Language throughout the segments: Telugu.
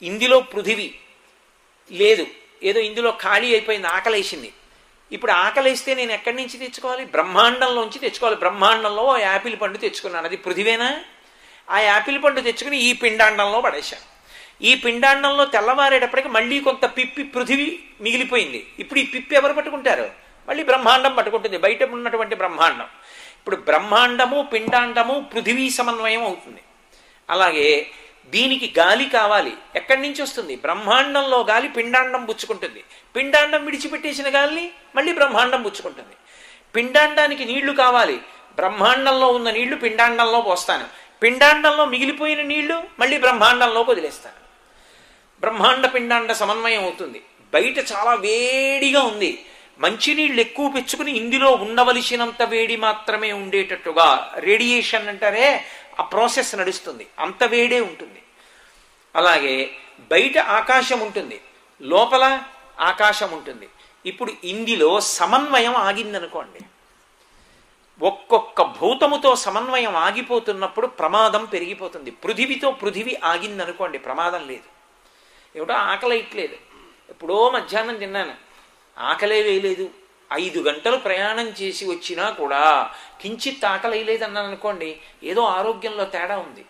ఇందులో పృథివీ లేదు ఏదో ఇందులో ఖాళీ అయిపోయింది ఆకలేసింది ఇప్పుడు ఆకలేస్తే నేను ఎక్కడి నుంచి తెచ్చుకోవాలి బ్రహ్మాండంలోంచి తెచ్చుకోవాలి బ్రహ్మాండంలో ఓ యాపిల్ పండు తెచ్చుకున్నాను అది పృథివేనా ఆ యాపిల్ పండు తెచ్చుకుని ఈ పిండాండంలో పడేశాను ఈ పిండాండంలో తెల్లవారేటప్పటికి మళ్ళీ కొంత పిప్పి పృథివీ మిగిలిపోయింది ఇప్పుడు ఈ పిప్పి ఎవరు పట్టుకుంటారు మళ్ళీ బ్రహ్మాండం పట్టుకుంటుంది బయట ఉన్నటువంటి బ్రహ్మాండం ఇప్పుడు బ్రహ్మాండము పిండాండము పృథివీ సమన్వయం అవుతుంది అలాగే దీనికి గాలి కావాలి ఎక్కడి నుంచి వస్తుంది బ్రహ్మాండంలో గాలి పిండాండం పుచ్చుకుంటుంది పిండాండం విడిచిపెట్టేసిన గాలిని మళ్ళీ బ్రహ్మాండం పుచ్చుకుంటుంది పిండాండానికి నీళ్లు కావాలి బ్రహ్మాండంలో ఉన్న నీళ్లు పిండాండంలో పోస్తాను పిండాండంలో మిగిలిపోయిన నీళ్లు మళ్ళీ బ్రహ్మాండంలోకి వదిలేస్తాను బ్రహ్మాండ పిండాండ సమన్వయం అవుతుంది బయట చాలా వేడిగా ఉంది మంచినీళ్ళు ఎక్కువ పెంచుకుని ఇందులో ఉండవలసినంత వేడి మాత్రమే ఉండేటట్టుగా రేడియేషన్ అంటారే ఆ ప్రాసెస్ నడుస్తుంది అంత వేడే ఉంటుంది అలాగే బయట ఆకాశం ఉంటుంది లోపల ఆకాశం ఉంటుంది ఇప్పుడు ఇందులో సమన్వయం ఆగిందనుకోండి ఒక్కొక్క భూతముతో సమన్వయం ఆగిపోతున్నప్పుడు ప్రమాదం పెరిగిపోతుంది పృథివితో పృథివి ఆగిందనుకోండి ప్రమాదం లేదు ఏమిటో ఆకలి ఇట్లేదు ఎప్పుడో మధ్యాహ్నం తిన్నాను ఆకలే వేయలేదు ఐదు గంటలు ప్రయాణం చేసి వచ్చినా కూడా కించిత్ ఆకలి వేయలేదు అన్నాను అనుకోండి ఏదో ఆరోగ్యంలో తేడా ఉంది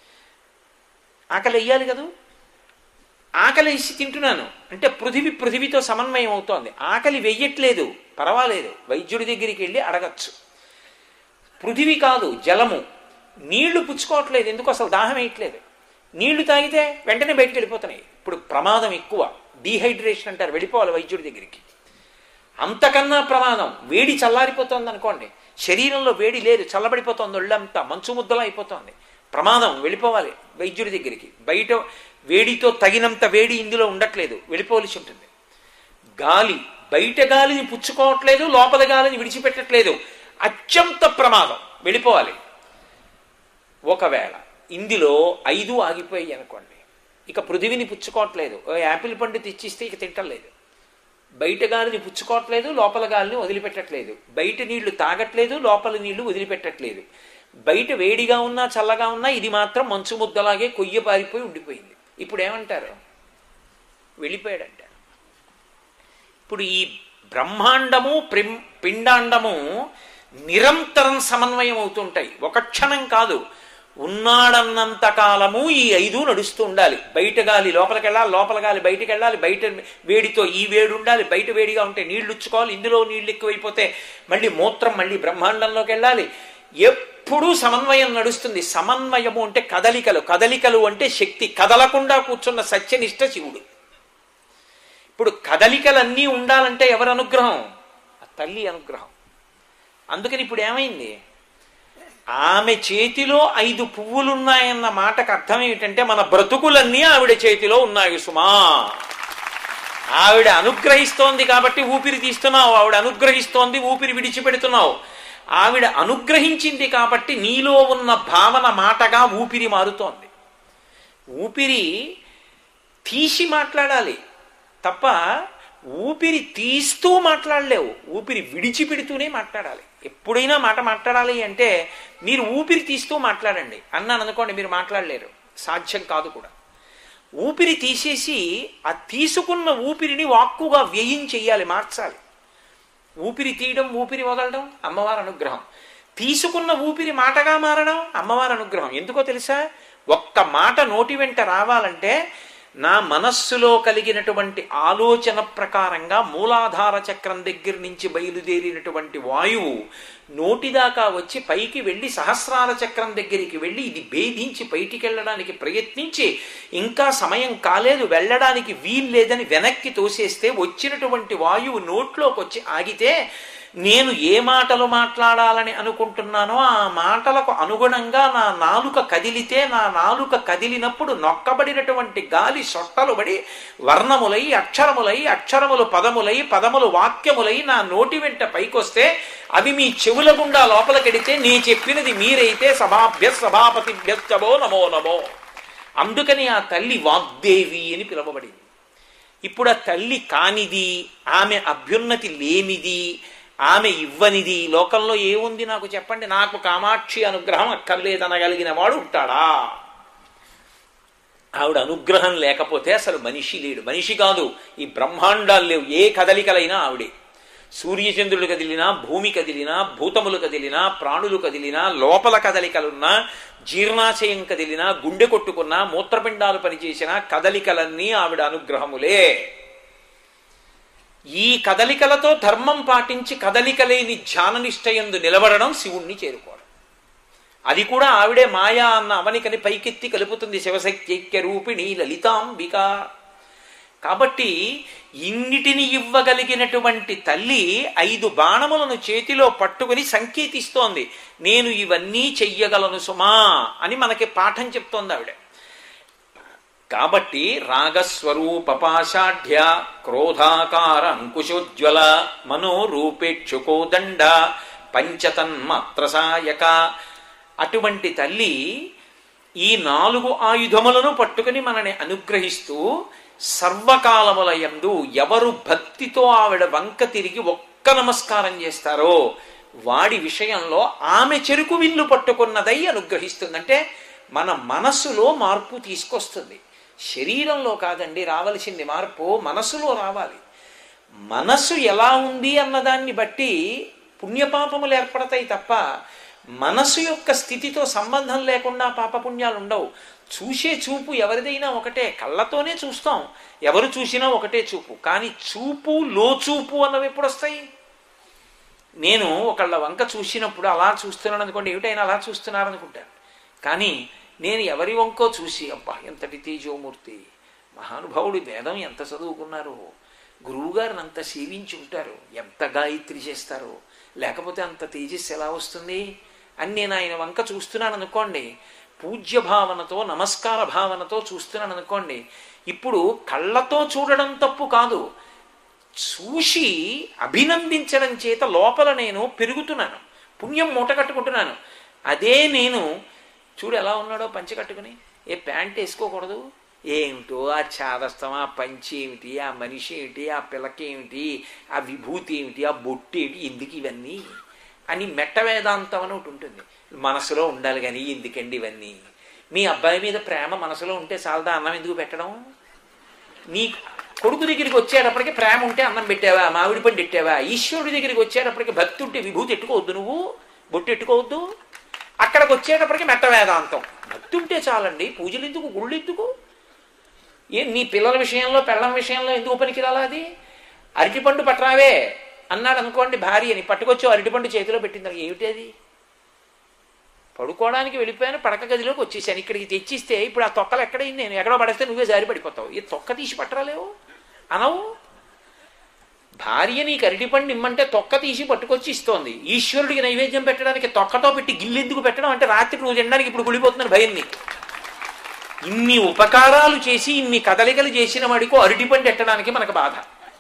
ఆకలి వేయాలి కదా ఆకలి వేసి తింటున్నాను అంటే పృథివి పృథివితో సమన్వయం అవుతోంది ఆకలి వెయ్యట్లేదు పర్వాలేదు వైద్యుడి దగ్గరికి వెళ్ళి అడగచ్చు పృథివి కాదు జలము నీళ్లు పుచ్చుకోవట్లేదు ఎందుకు అసలు దాహం వేయట్లేదు నీళ్లు తాగితే వెంటనే బయటకు వెళ్ళిపోతున్నాయి ఇప్పుడు ప్రమాదం ఎక్కువ డీహైడ్రేషన్ అంటారు వెళ్ళిపోవాలి వైద్యుడి దగ్గరికి అంతకన్నా ప్రమాదం వేడి చల్లారిపోతుంది అనుకోండి శరీరంలో వేడి లేదు చల్లబడిపోతుంది ఒళ్ళంతా మంచు ముద్దలా అయిపోతుంది ప్రమాదం వెళ్ళిపోవాలి వైద్యుడి దగ్గరికి బయట వేడితో తగినంత వేడి ఇందులో ఉండట్లేదు వెళ్ళిపోవలసి ఉంటుంది గాలి బయట గాలిని పుచ్చుకోవట్లేదు లోపల గాలిని విడిచిపెట్టట్లేదు అత్యంత ప్రమాదం వెళ్ళిపోవాలి ఒకవేళ ఇందులో ఐదు ఆగిపోయాయి అనుకోండి ఇక పృథివిని పుచ్చుకోవట్లేదు ఓ యాపిల్ పండు తెచ్చిస్తే ఇక తింటలేదు బయట గాలిని పుచ్చుకోవట్లేదు లోపల గాలిని వదిలిపెట్టట్లేదు బయట నీళ్లు తాగట్లేదు లోపల నీళ్లు వదిలిపెట్టట్లేదు బయట వేడిగా ఉన్నా చల్లగా ఉన్నా ఇది మాత్రం మంచు ముద్దలాగే కొయ్య పారిపోయి ఉండిపోయింది ఇప్పుడు ఏమంటారు వెళ్ళిపోయాడంటారు ఇప్పుడు ఈ బ్రహ్మాండము ప్రిం- పిండాండము నిరంతరం సమన్వయం అవుతుంటాయి ఒక క్షణం కాదు ఉన్నాడన్నంత కాలము ఈ ఐదు నడుస్తూ ఉండాలి బయట గాలి లోపలికి వెళ్ళాలి లోపల గాలి బయటికి వెళ్ళాలి బయట వేడితో ఈ వేడి ఉండాలి బయట వేడిగా ఉంటే నీళ్లు ఉచ్చుకోవాలి ఇందులో నీళ్లు ఎక్కువైపోతే మళ్ళీ మూత్రం మళ్ళీ బ్రహ్మాండంలోకి వెళ్ళాలి ఎప్పుడూ సమన్వయం నడుస్తుంది సమన్వయము అంటే కదలికలు కదలికలు అంటే శక్తి కదలకుండా కూర్చున్న సత్యనిష్ట శివుడు ఇప్పుడు కదలికలన్నీ ఉండాలంటే ఎవరి అనుగ్రహం ఆ తల్లి అనుగ్రహం అందుకని ఇప్పుడు ఏమైంది ఆమె చేతిలో ఐదు పువ్వులున్నాయన్న మాటకు అర్థం ఏమిటంటే మన బ్రతుకులన్నీ ఆవిడ చేతిలో ఉన్నాయి సుమా ఆవిడ అనుగ్రహిస్తోంది కాబట్టి ఊపిరి తీస్తున్నావు ఆవిడ అనుగ్రహిస్తోంది ఊపిరి విడిచిపెడుతున్నావు ఆవిడ అనుగ్రహించింది కాబట్టి నీలో ఉన్న భావన మాటగా ఊపిరి మారుతోంది ఊపిరి తీసి మాట్లాడాలి తప్ప ఊపిరి తీస్తూ మాట్లాడలేవు ఊపిరి విడిచిపెడుతూనే మాట్లాడాలి ఎప్పుడైనా మాట మాట్లాడాలి అంటే మీరు ఊపిరి తీస్తూ మాట్లాడండి అన్నాను అనుకోండి మీరు మాట్లాడలేరు సాధ్యం కాదు కూడా ఊపిరి తీసేసి ఆ తీసుకున్న ఊపిరిని వాక్కుగా వ్యయం చెయ్యాలి మార్చాలి ఊపిరి తీయడం ఊపిరి వదలడం అమ్మవారి అనుగ్రహం తీసుకున్న ఊపిరి మాటగా మారడం అమ్మవారి అనుగ్రహం ఎందుకో తెలుసా ఒక్క మాట నోటి వెంట రావాలంటే నా మనస్సులో కలిగినటువంటి ఆలోచన ప్రకారంగా మూలాధార చక్రం దగ్గర నుంచి బయలుదేరినటువంటి వాయువు నోటిదాకా వచ్చి పైకి వెళ్ళి సహస్రార చక్రం దగ్గరికి వెళ్ళి ఇది భేదించి బయటికి వెళ్ళడానికి ప్రయత్నించి ఇంకా సమయం కాలేదు వెళ్ళడానికి వీలు లేదని వెనక్కి తోసేస్తే వచ్చినటువంటి వాయువు నోట్లోకి వచ్చి ఆగితే నేను ఏ మాటలు మాట్లాడాలని అనుకుంటున్నానో ఆ మాటలకు అనుగుణంగా నా నాలుక కదిలితే నా నాలుక కదిలినప్పుడు నొక్కబడినటువంటి గాలి సొట్టలు పడి వర్ణములై అక్షరములై అక్షరములు పదములై పదములు వాక్యములై నా నోటి వెంట పైకొస్తే అవి మీ చెవుల గుండా లోపలికెడితే నీ చెప్పినది మీరైతే సభాభ్య సభాపతిభ్యశ్చవో నమో నమో అందుకని ఆ తల్లి వాగ్దేవి అని పిలువబడింది ఇప్పుడు ఆ తల్లి కానిది ఆమె అభ్యున్నతి లేనిది ఆమె ఇవ్వనిది లోకంలో ఏముంది నాకు చెప్పండి నాకు కామాక్షి అనుగ్రహం అక్కర్లేదనగలిగిన వాడు ఉంటాడా ఆవిడ అనుగ్రహం లేకపోతే అసలు మనిషి లేడు మనిషి కాదు ఈ బ్రహ్మాండాలు లేవు ఏ కదలికలైనా ఆవిడే సూర్యచంద్రులు కదిలినా భూమి కదిలినా భూతములు కదిలినా ప్రాణులు కదిలినా లోపల కదలికలున్నా జీర్ణాశయం కదిలినా గుండె కొట్టుకున్నా మూత్రపిండాలు పనిచేసిన కదలికలన్నీ ఆవిడ అనుగ్రహములే ఈ కదలికలతో ధర్మం పాటించి కదలికలేని ధ్యాన నిష్టయందు నిలబడడం శివుణ్ణి చేరుకోవడం అది కూడా ఆవిడే మాయా అన్న అవనికని పైకెత్తి కలుపుతుంది శివశక్తి ఐక్య రూపిణి లలితాంబిక కాబట్టి ఇన్నిటిని ఇవ్వగలిగినటువంటి తల్లి ఐదు బాణములను చేతిలో పట్టుకుని సంకేతిస్తోంది నేను ఇవన్నీ చెయ్యగలను సుమా అని మనకి పాఠం చెప్తోంది ఆవిడ కాబట్టి రాగస్వరూప పాషాఢ్య క్రోధాకార అంకుశోజ్వల మనోరూపేక్షుకోదండ పంచతన్మాత్ర సాయక అటువంటి తల్లి ఈ నాలుగు ఆయుధములను పట్టుకుని మనని అనుగ్రహిస్తూ సర్వకాలములయందు ఎవరు భక్తితో ఆవిడ వంక తిరిగి ఒక్క నమస్కారం చేస్తారో వాడి విషయంలో ఆమె చెరుకు విల్లు పట్టుకున్నదై అనుగ్రహిస్తుంది అంటే మన మనస్సులో మార్పు తీసుకొస్తుంది శరీరంలో కాదండి రావలసింది మార్పు మనస్సులో రావాలి మనస్సు ఎలా ఉంది అన్నదాన్ని బట్టి పుణ్యపాపములు ఏర్పడతాయి తప్ప మనస్సు యొక్క స్థితితో సంబంధం లేకుండా పాపపుణ్యాలు ఉండవు చూసే చూపు ఎవరిదైనా ఒకటే కళ్ళతోనే చూస్తాం ఎవరు చూసినా ఒకటే చూపు కానీ చూపు లోచూపు అన్నవి ఎప్పుడు వస్తాయి నేను ఒకళ్ళ వంక చూసినప్పుడు అలా చూస్తున్నాను అనుకోండి ఏమిటైనా అలా చూస్తున్నారు అనుకుంటాను కానీ నేను ఎవరి వంకో చూసి అబ్బా ఎంతటి తేజోమూర్తి మహానుభావుడు వేదం ఎంత చదువుకున్నారు గురువుగారిని అంత సేవించి ఉంటారు ఎంత గాయత్రి చేస్తారు లేకపోతే అంత తేజస్సు ఎలా వస్తుంది అని నేను ఆయన వంక చూస్తున్నాను అనుకోండి పూజ్య భావనతో నమస్కార భావనతో చూస్తున్నాను అనుకోండి ఇప్పుడు కళ్ళతో చూడడం తప్పు కాదు చూసి అభినందించడం చేత లోపల నేను పెరుగుతున్నాను పుణ్యం మూట కట్టుకుంటున్నాను అదే నేను చూడు ఎలా ఉన్నాడో పంచి కట్టుకుని ఏ ప్యాంట్ వేసుకోకూడదు ఏమిటో ఆ చాదస్తం ఆ పంచి ఏమిటి ఆ మనిషి ఏమిటి ఆ పిల్లకి ఏమిటి ఆ విభూతి ఏమిటి ఆ బొట్టు ఏమిటి ఎందుకు ఇవన్నీ అని మెట్ట వేదాంతం అని ఒకటి ఉంటుంది మనసులో ఉండాలి కానీ ఎందుకండి ఇవన్నీ మీ అబ్బాయి మీద ప్రేమ మనసులో ఉంటే చాలదా అన్నం ఎందుకు పెట్టడం నీ కొడుకు దగ్గరికి వచ్చేటప్పటికి ప్రేమ ఉంటే అన్నం పెట్టావా మామిడి పండు పెట్టావా ఈశ్వరుడి దగ్గరికి వచ్చేటప్పటికి భక్తి ఉంటే విభూతి ఎట్టుకోవద్దు నువ్వు బొట్టు ఎట్టుకోవద్దు అక్కడికి వచ్చేటప్పటికి మెట్ట వేదాంతం భక్తి ఉంటే చాలండి పూజలు ఎందుకు గుళ్ళు ఎందుకు ఏ నీ పిల్లల విషయంలో పెళ్ళం విషయంలో ఎందుకు పనికిరాలా అది అరటిపండు పట్టరావే అన్నాడు అనుకోండి భార్యని పట్టుకొచ్చి అరటిపండు చేతిలో పెట్టింది ఏమిటి అది పడుకోవడానికి వెళ్ళిపోయాను పడక గదిలోకి వచ్చేసాను ఇక్కడికి తెచ్చిస్తే ఇప్పుడు ఆ తొక్కలు ఎక్కడైంది నేను ఎక్కడో పడేస్తే నువ్వే జారి పడిపోతావు ఈ తొక్క తీసి పట్టరాలేవు అనవు భార్య నీకు అరటిపండు ఇమ్మంటే తొక్క తీసి పట్టుకొచ్చి ఇస్తోంది ఈశ్వరుడికి నైవేద్యం పెట్టడానికి తొక్కతో పెట్టి గిల్లెందుకు పెట్టడం అంటే రాత్రి నువ్వు తినడానికి ఇప్పుడు గుడిపోతున్నాను భయం నీకు ఇన్ని ఉపకారాలు చేసి ఇన్ని కదలికలు చేసిన వాడికో అరటిపండు ఎట్టడానికి మనకు బాధ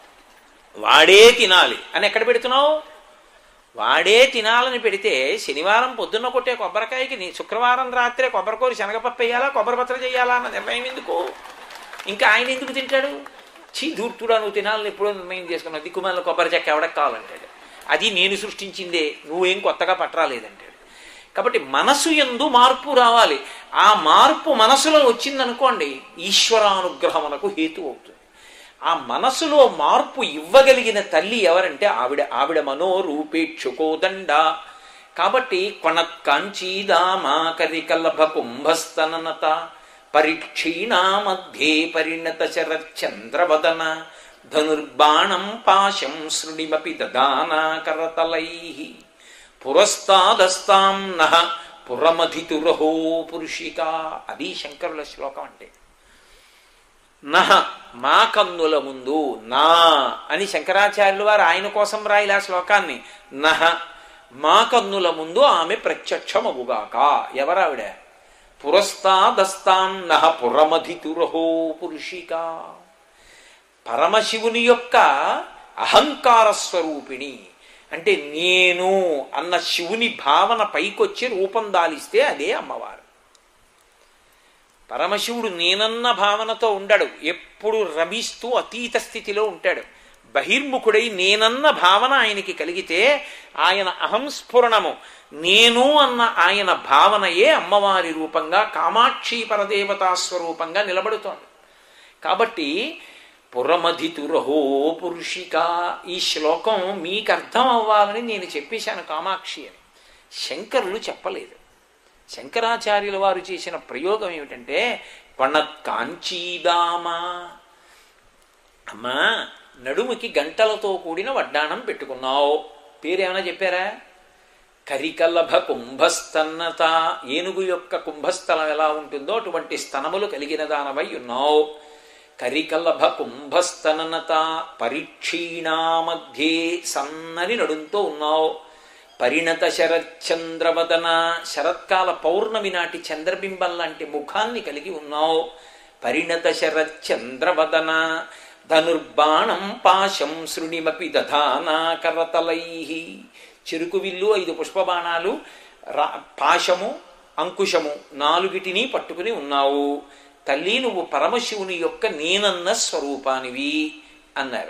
వాడే తినాలి అని ఎక్కడ పెడుతున్నావు వాడే తినాలని పెడితే శనివారం పొద్దున్న కొట్టే కొబ్బరికాయకి నీ శుక్రవారం రాత్రే కొబ్బరికూర శనగపప్పు వేయాలా కొబ్బరి పత్ర చేయాలా అన్న నిర్ణయం ఎందుకు ఇంకా ఆయన ఎందుకు తింటాడు చీ దూర్తుడా నువ్వు తినాలని ఎప్పుడో నిర్ణయం చేసుకున్నావు దిక్కుమాల కొబ్బరి చెక్క ఎవడకు కావాలంటాడు అది నేను సృష్టించిందే నువ్వేం కొత్తగా పట్టరాలేదంటాడు కాబట్టి మనసు ఎందు మార్పు రావాలి ఆ మార్పు మనసులో వచ్చిందనుకోండి ఈశ్వరానుగ్రహమునకు హేతు అవుతుంది ఆ మనసులో మార్పు ఇవ్వగలిగిన తల్లి ఎవరంటే ఆవిడ ఆవిడ మనోరూపేక్షుకోదండ కాబట్టి కొణత్కాంచీదామా కరికలభ కుంభస్తననత పరిక్షీణా మధ్యే పరిణత శరచంద్రవదన ధనుర్బాణం పాశం శృణిమపి దదానా కరతలై పురస్తాదస్తాం నహ పురమధితురహో పురుషిక అది శంకరుల శ్లోకం అంటే నహ మా కన్నుల ముందు నా అని శంకరాచార్యులు వారు ఆయన కోసం రాయిలా శ్లోకాన్ని నహ మా కన్నుల ముందు ఆమె ప్రత్యక్షమగుగాక ఎవరావిడ పురస్తాదస్తాం నహ పురమధితురహో పురుషిక పరమశివుని యొక్క అహంకార స్వరూపిణి అంటే నేను అన్న శివుని భావన పైకొచ్చి రూపం దాలిస్తే అదే అమ్మవారు పరమశివుడు నేనన్న భావనతో ఉండడు ఎప్పుడు రమిస్తూ అతీత స్థితిలో ఉంటాడు బహిర్ముఖుడై నేనన్న భావన ఆయనకి కలిగితే ఆయన అహంస్ఫురణము నేను అన్న ఆయన భావనయే అమ్మవారి రూపంగా కామాక్షి పరదేవతా స్వరూపంగా నిలబడుతోంది కాబట్టి పురమధితురహో పురుషిక ఈ శ్లోకం మీకు అర్థం అవ్వాలని నేను చెప్పేశాను కామాక్షి అని శంకరులు చెప్పలేదు శంకరాచార్యుల వారు చేసిన ప్రయోగం ఏమిటంటే పణత్ కాంచీదామా అమ్మా నడుముకి గంటలతో కూడిన వడ్డాణం పెట్టుకున్నావు పేరేమైనా చెప్పారా కరికలభ కుంభస్తన్నత ఏనుగు యొక్క కుంభస్థలం ఎలా ఉంటుందో అటువంటి స్తనములు కలిగిన దానవై ఉన్నావు కరికలభ కుంభస్తననత పరీక్షీణా మధ్యే సన్నని నడుంతో ఉన్నావు పరిణత శరచంద్రవదన శరత్కాల పౌర్ణమి నాటి చంద్రబింబం లాంటి ముఖాన్ని కలిగి ఉన్నావు పరిణత శరచంద్రవదన ధనుర్బాణం పాశం శృణిమపి దధానా కరతలై చెరుకు విల్లు ఐదు పుష్పబాణాలు రా పాశము అంకుశము నాలుగిటిని పట్టుకుని ఉన్నావు తల్లి నువ్వు పరమశివుని యొక్క నేనన్న స్వరూపానివి అన్నారు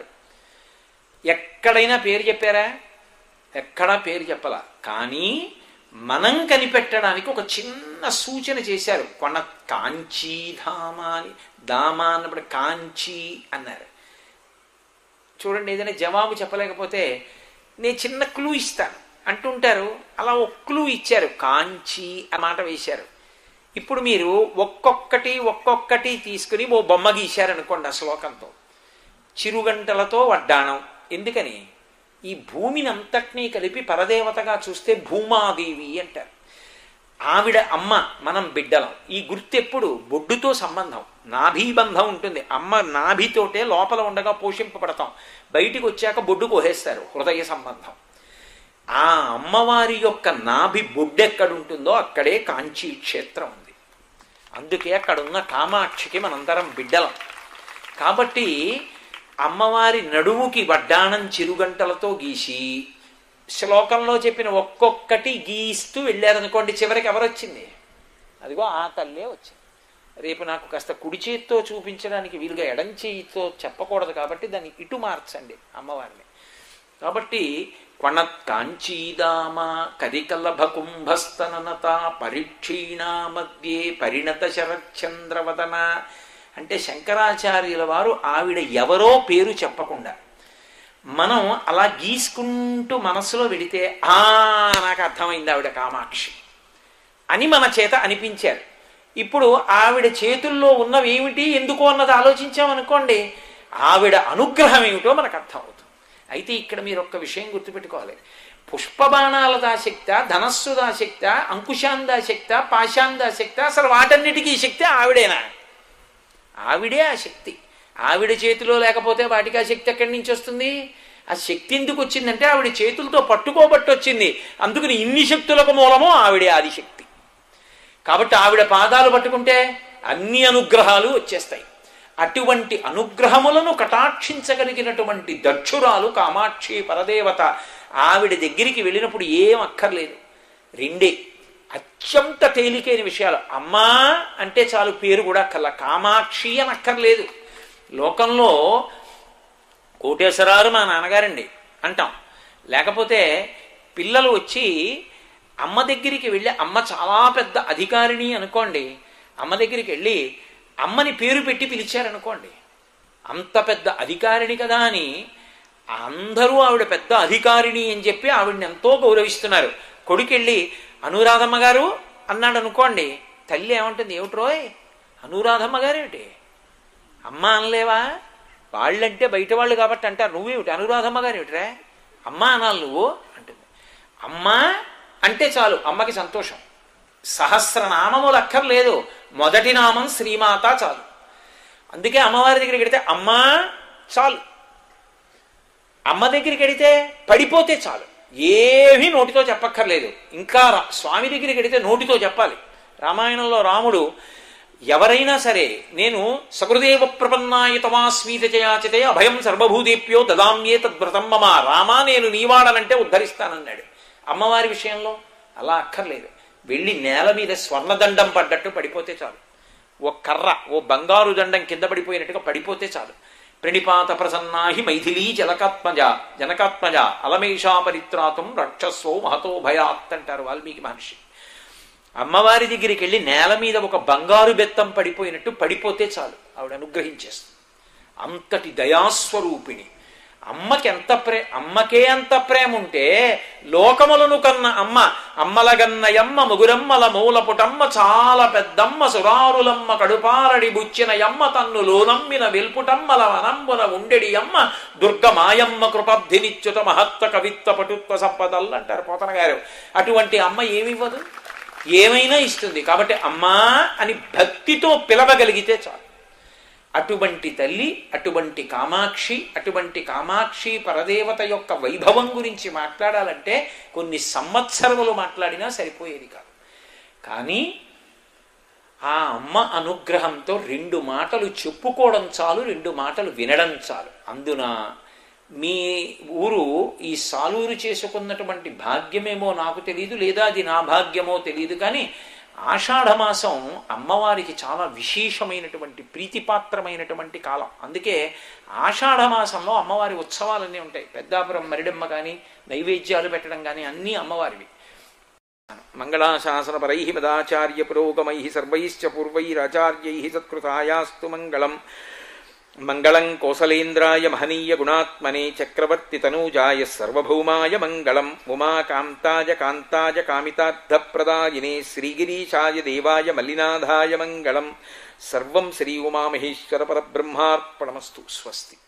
ఎక్కడైనా పేరు చెప్పారా ఎక్కడా పేరు చెప్పాల కానీ మనం కనిపెట్టడానికి ఒక చిన్న సూచన చేశారు కొన కాంచీధామ అని దామ అన్నప్పుడు కాంచీ అన్నారు చూడండి ఏదైనా జవాబు చెప్పలేకపోతే నేను చిన్న క్లూ ఇస్తాను అంటుంటారు అలా ఒక క్లూ ఇచ్చారు కాంచి ఆ మాట వేశారు ఇప్పుడు మీరు ఒక్కొక్కటి ఒక్కొక్కటి తీసుకుని ఓ బొమ్మ గీశారనుకోండి ఆ శ్లోకంతో చిరుగంటలతో వడ్డాణం ఎందుకని ఈ భూమిని అంతటినీ కలిపి పరదేవతగా చూస్తే భూమాదేవి అంటారు ఆవిడ అమ్మ మనం బిడ్డలం ఈ గుర్తు ఎప్పుడు బొడ్డుతో సంబంధం నాభీబంధం ఉంటుంది అమ్మ నాభితోటే లోపల ఉండగా పోషింపబడతాం బయటికి వచ్చాక బొడ్డు కోహేస్తారు హృదయ సంబంధం ఆ అమ్మవారి యొక్క నాభి బొడ్డెక్కడుంటుందో అక్కడే కాంచీ క్షేత్రం ఉంది అందుకే అక్కడున్న కామాక్షికి మనందరం బిడ్డలం కాబట్టి అమ్మవారి నడుముకి వడ్డాణం చిరుగంటలతో గీసి శ్లోకంలో చెప్పిన ఒక్కొక్కటి గీస్తూ వెళ్ళారనుకోండి చివరికి ఎవరొచ్చింది అదిగో ఆ తల్లే వచ్చింది రేపు నాకు కాస్త కుడి చేతితో చూపించడానికి వీలుగా ఎడం చేయితో చెప్పకూడదు కాబట్టి దాన్ని ఇటు మార్చండి అమ్మవారిని కాబట్టి కొణత్ కాంచీదామ కరికలభ కుంభస్తననత పరీక్షీణా మధ్యే పరిణత శరచంద్రవదన అంటే శంకరాచార్యుల వారు ఆవిడ ఎవరో పేరు చెప్పకుండా మనం అలా గీసుకుంటూ మనసులో వెడితే ఆ నాకు అర్థమైంది ఆవిడ కామాక్షి అని మన చేత అనిపించారు ఇప్పుడు ఆవిడ చేతుల్లో ఉన్నవి ఏమిటి ఎందుకు అన్నది ఆలోచించామనుకోండి ఆవిడ అనుగ్రహం ఏమిటో మనకు అర్థం అవుతుంది అయితే ఇక్కడ మీరు ఒక్క విషయం గుర్తుపెట్టుకోవాలి పుష్పబాణాల దాశక్త ధనస్సు దాశక్త అంకుశాందా శక్త పాశాందా శక్త అసలు వాటన్నిటికీ ఈ శక్తి ఆవిడేనా ఆవిడే ఆ శక్తి ఆవిడ చేతిలో లేకపోతే వాటికి ఆ శక్తి ఎక్కడి నుంచి వస్తుంది ఆ శక్తి ఎందుకు వచ్చిందంటే ఆవిడ చేతులతో పట్టుకోబట్టి వచ్చింది అందుకని ఇన్ని శక్తులకు మూలమో ఆవిడే ఆదిశక్తి కాబట్టి ఆవిడ పాదాలు పట్టుకుంటే అన్ని అనుగ్రహాలు వచ్చేస్తాయి అటువంటి అనుగ్రహములను కటాక్షించగలిగినటువంటి దక్షురాలు కామాక్షి పరదేవత ఆవిడ దగ్గరికి వెళ్ళినప్పుడు ఏం అక్కర్లేదు రెండే అత్యంత తేలికైన విషయాలు అమ్మా అంటే చాలు పేరు కూడా అక్కర్లా కామాక్షి అని అక్కర్లేదు లోకంలో కోటేశ్వరారు మా నాన్నగారండి అంటాం లేకపోతే పిల్లలు వచ్చి అమ్మ దగ్గరికి వెళ్ళి అమ్మ చాలా పెద్ద అధికారిని అనుకోండి అమ్మ దగ్గరికి వెళ్ళి అమ్మని పేరు పెట్టి పిలిచారనుకోండి అంత పెద్ద అధికారిని కదా అని అందరూ ఆవిడ పెద్ద అధికారిని అని చెప్పి ఆవిడని ఎంతో గౌరవిస్తున్నారు కొడుకెళ్ళి అనురాధమ్మ గారు అన్నాడు అనుకోండి తల్లి ఏమంటుంది ఏమిట్రోయ్ అనురాధమ్మ గారేమిటి అమ్మ అనలేవా వాళ్ళంటే బయట వాళ్ళు కాబట్టి అంటారు నువ్వేమిటి అనురాధమ్మ గారు ఏమిటిరా అమ్మ అనాలి నువ్వు అంటుంది అమ్మ అంటే చాలు అమ్మకి సంతోషం సహస్రనామములు అక్కర్లేదు మొదటి నామం శ్రీమాత చాలు అందుకే అమ్మవారి దగ్గరికి వెడితే అమ్మా చాలు అమ్మ దగ్గరికి వెడితే పడిపోతే చాలు ఏమీ నోటితో చెప్పక్కర్లేదు ఇంకా రా- స్వామి దగ్గరికి వెడితే నోటితో చెప్పాలి రామాయణంలో రాముడు ఎవరైనా సరే నేను సకృదేవ ప్రపన్నాయ తమాస్మీత చయాచితే అభయం సర్వభూదేప్యో దదామ్యే తద్వ్రతం మమ రామా నేను నీవాడనంటే ఉద్ధరిస్తానన్నాడు అమ్మవారి విషయంలో అలా అక్కర్లేదు వెళ్ళి నేల మీద స్వర్ణదండం పడ్డట్టు పడిపోతే చాలు ఓ కర్ర ఓ బంగారు దండం కింద పడిపోయినట్టుగా పడిపోతే చాలు ప్రణిపాత ప్రసన్నాహి మైథిలీ జనకాత్మజ జనకాత్మజ అలమేషా పరిత్రాతం రక్షస్వో మహతో భయాత్ అంటారు వాల్మీకి మహర్షి అమ్మవారి దగ్గరికి వెళ్ళి నేల మీద ఒక బంగారు బెత్తం పడిపోయినట్టు పడిపోతే చాలు ఆవిడ అనుగ్రహించేస్తుంది అంతటి దయాస్వరూపిణి అమ్మకి ఎంత ప్రే అమ్మకే అంత ప్రేమ ఉంటే లోకములను కన్న అమ్మ అమ్మలగన్నయమ్మ ముగురమ్మల మూలపుటమ్మ చాలా పెద్దమ్మ సురారులమ్మ కడుపారడి బుచ్చిన యమ్మ తన్ను లోనమ్మిన వెల్పుటమ్మల వనంబున ఉండెడి అమ్మ దుర్గమాయమ్మ కృపబ్ధినిచ్యుత మహత్వ కవిత్వ పటుత్వ సంపదల్ అంటారు పోతన గారు అటువంటి అమ్మ ఏమివ్వదు ఏమైనా ఇస్తుంది కాబట్టి అమ్మా అని భక్తితో పిలవగలిగితే చాలు అటువంటి తల్లి అటువంటి కామాక్షి అటువంటి కామాక్షి పరదేవత యొక్క వైభవం గురించి మాట్లాడాలంటే కొన్ని సంవత్సరములు మాట్లాడినా సరిపోయేది కాదు కానీ ఆ అమ్మ అనుగ్రహంతో రెండు మాటలు చెప్పుకోవడం చాలు రెండు మాటలు వినడం చాలు అందున మీ ఊరు ఈ సాలూరు చేసుకున్నటువంటి భాగ్యమేమో నాకు తెలియదు లేదా అది నా భాగ్యమో తెలియదు కానీ ఆషాఢమాసం అమ్మవారికి చాలా విశేషమైనటువంటి ప్రీతిపాత్రమైనటువంటి కాలం అందుకే ఆషాఢమాసంలో అమ్మవారి ఉత్సవాలన్నీ ఉంటాయి పెద్దాపురం మరిడమ్మ కానీ నైవేద్యాలు పెట్టడం కానీ అన్నీ అమ్మవారివి మంగళాశాసనపరై మదాచార్య పురోగమై సర్వైశ్చ పూర్వైరాచార్యై సత్కృతాయాస్తు మంగళం మంగళం కోసలేంద్రాయ మహనీయ గుణాత్మనే చక్రవర్తి తనూజాయ సర్వభౌమాయ మంగళం ఉమాకాంతాయ కాంతాయ కామితార్థప్రదాయినే శ్రీగిరీశాయ దేవాయ మల్లినాథాయ మంగళం సర్వం శ్రీ ఉమామహేశ్వర పరబ్రహ్మార్పణమస్తు స్వస్తి